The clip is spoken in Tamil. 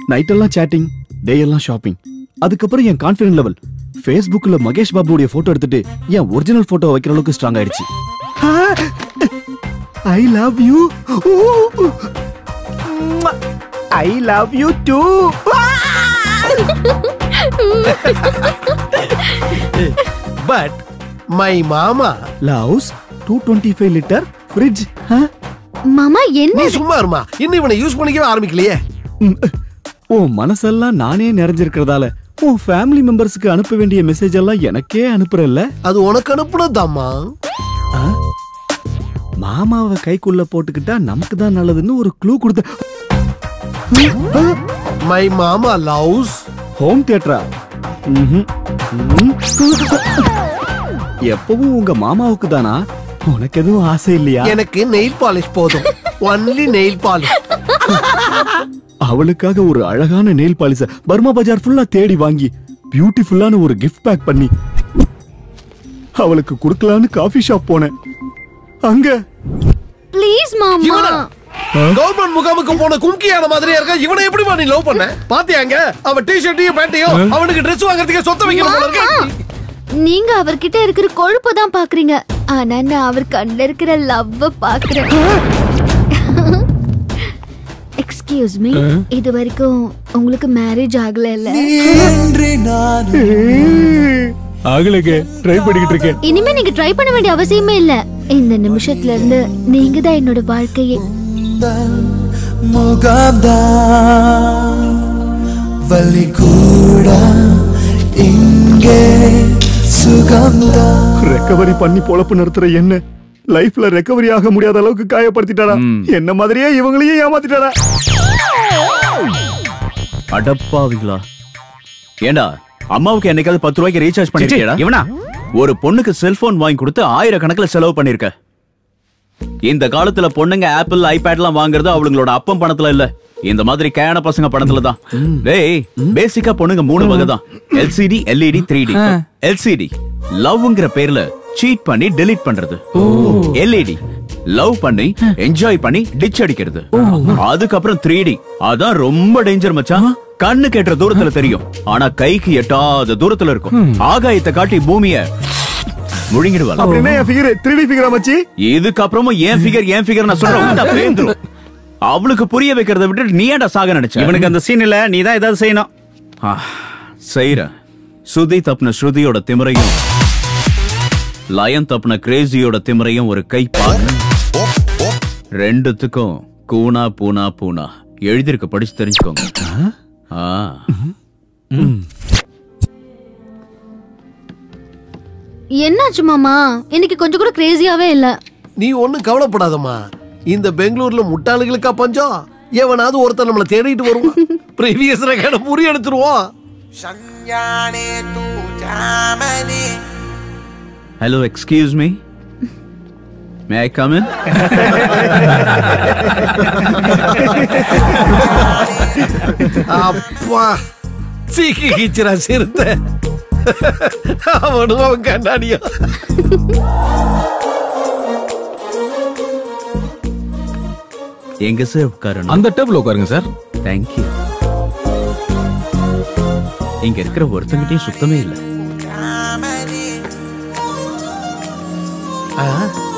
நைட் எல்லாம் சேட்டிங் டே எல்லாம் ஷாப்பிங் அதுக்கப்புறம் என் கான்ஃபிடன்ட் லெவல் ஃபேஸ்புக்ல மகேஷ் பாபுடைய போட்டோ எடுத்துட்டு என் ஒரிஜினல் போட்டோ வைக்கிற அளவுக்கு ஸ்ட்ராங் ஆயிடுச்சு I love you I love you too but my மாமா loves two twenty five litre fridge மாமா என்ன நீ சும்மா இருமா இன்னும் இவனை யூஸ் பண்ணிக்கவே ஆரம்பிக்கலையே உன் மனசெல்லாம் நானே நிறைஞ்சிருக்கிறதால உன் ஃபேமிலி மெம்பர்ஸ்க்கு அனுப்ப வேண்டிய மெசேஜ் எல்லாம் எனக்கே அனுப்புறல்ல அது உனக்கு அனுப்புனதாம்மா மாமாவை கைக்குள்ள போட்டுக்கிட்டா நமக்கு தான் நல்லதுன்னு ஒரு க்ளூ கொடுத்த மை மாமா லவ்ஸ் ஹோம் தியேட்டரா எப்பவும் உங்க மாமாவுக்கு தானா உனக்கு எதுவும் ஆசை இல்லையா எனக்கு நெயில் பாலிஷ் போதும் ஒன்லி நெயில் பாலிஷ் அவளுக்காக ஒரு அழகான நெயில் பாலிச பர்மா பஜார் ஃபுல்லா தேடி வாங்கி பியூட்டிஃபுல்லான ஒரு கிஃப்ட் பேக் பண்ணி அவளுக்கு கொடுக்கலான்னு காஃபி ஷாப் போனேன் அங்க ப்ளீஸ் மாமா இவனா கவர்மெண்ட் முகாமுக்கு போன கும்கியான மாதிரியா இருக்கா இவனை எப்படி நீ லவ் பண்ண பாத்தியாங்க அவன் டி ஷர்ட்டையும் பேண்ட்டையும் அவனுக்கு Dress வாங்குறதுக்கு சொத்த வைக்கணும் போல மாமா இருக்கு நீங்க அவர்கிட்ட இருக்கிற கொழுப்பு தான் பாக்குறீங்க ஆனா நான் அவர் கண்ணுல இருக்கிற லவ் பாக்குறேன் எக்ஸ்கியூஸ் மீ இது வரைக்கும் உங்களுக்கு மேரேஜ் ஆகல இல்ல ஆகலங்க ட்ரை பண்ணிக்கிட்டு இருக்கேன் இனிமே நீங்க ட்ரை பண்ண வேண்டிய அவசியமே இல்ல இந்த நிமிஷத்துல இருந்து நீங்க தான் என்னோட வாழ்க்கையே முகம்தா வலி கூட இங்கே சுகம்தா ரெக்கவரி பண்ணி பொழப்பு நடத்துற என்ன லைஃப்ல ரெக்கவரி ஆக முடியாத அளவுக்கு காயப்படுத்திட்டாரா என்ன மாதிரியே இவங்களையும் ஏமாத்திட்டாரா அடப்பாவிங்களா ஏண்டா அம்மாவுக்கு என்னைக்காவது பத்து ரூபாய்க்கு ரீசார்ஜ் பண்ணிருக்கியடா இவனா ஒரு பொண்ணுக்கு செல்போன் வாங்கி கொடுத்து ஆயிரக்கணக்குல செலவு பண்ணிருக்க இந்த காலத்துல பொண்ணுங்க ஆப்பிள் ஐபேட்லாம் வாங்குறது அவங்களோட அப்பம் பணத்துல இல்ல இந்த மாதிரி கேன பசங்க பணத்துல தான் டேய் பேசிக்கா பொண்ணுங்க மூணு வகை தான் LCD LED three D LCD லவ்ங்கிற பேர்ல சீட் பண்ணி டெலீட் பண்றது எல்இடி லவ் பண்ணி என்ஜாய் பண்ணி டிச் அடிக்கிறது அதுக்கப்புறம் த்ரீ டி அதான் ரொம்ப டேஞ்சர் மச்சான் கண்ணு கேட்டுற தூரத்துல தெரியும் ஆனா கைக்கு எட்டாத தூரத்துல இருக்கும் ஆகாயத்தை காட்டி பூமிய முழுங்கிடுவாங்க அப்படின்னா என் ஃபிகர் த்ரீ டி ஃபிகரா மச்சி இதுக்கப்புறமும் ஏன் ஃபிகர் ஏன் ஃபிகர் நான் சொல்றேன் உண்டா பேந்துரும். அவளுக்கு புரிய வைக்கிறத விட்டு நீ ஏன்டா சாக நினைச்ச இவனுக்கு அந்த சீன் இல்ல நீ தான் ஏதாவது செய்யணும் ஆ, செய்றேன் சுதி தப்புன ஸ்ருதியோட திமிரையும் லயன் தப்புன கிரேசியோட திமிரையும் ஒரு கை பாக்கு ரெண்டுத்துக்கும் கூனா பூனா பூனா எழுதிருக்க படிச்சு தெரிஞ்சுக்கோங்க ஆ. என்னாச்சு மாமா இன்னைக்கு கொஞ்சம் கூட கிரேசியாவே இல்ல நீ ஒண்ணும் கவலைப்படாதம்மா இந்த பெங்களூர்ல முட்டாளுகளுக்கா பஞ்சம் எவனாவது ஒருத்தன் நம்மள தேடிட்டு வருவான் ப்ரீவியஸ் ரெக்கார்ட முறியடிச்சிருவோம் संज्ञाने तु जामने hello excuse me may I come in அப்பா சீக்கி கிச்சிரா சிறுத்த அவனும் அவன் கண்ணாடியும் எங்க சார் உட்காரணும் அந்த டேபிள் உட்காருங்க சார் தேங்க்யூ இங்க இருக்கிற ஒருத்தங்கிட்டையும் சுத்தமே இல்லை ஆ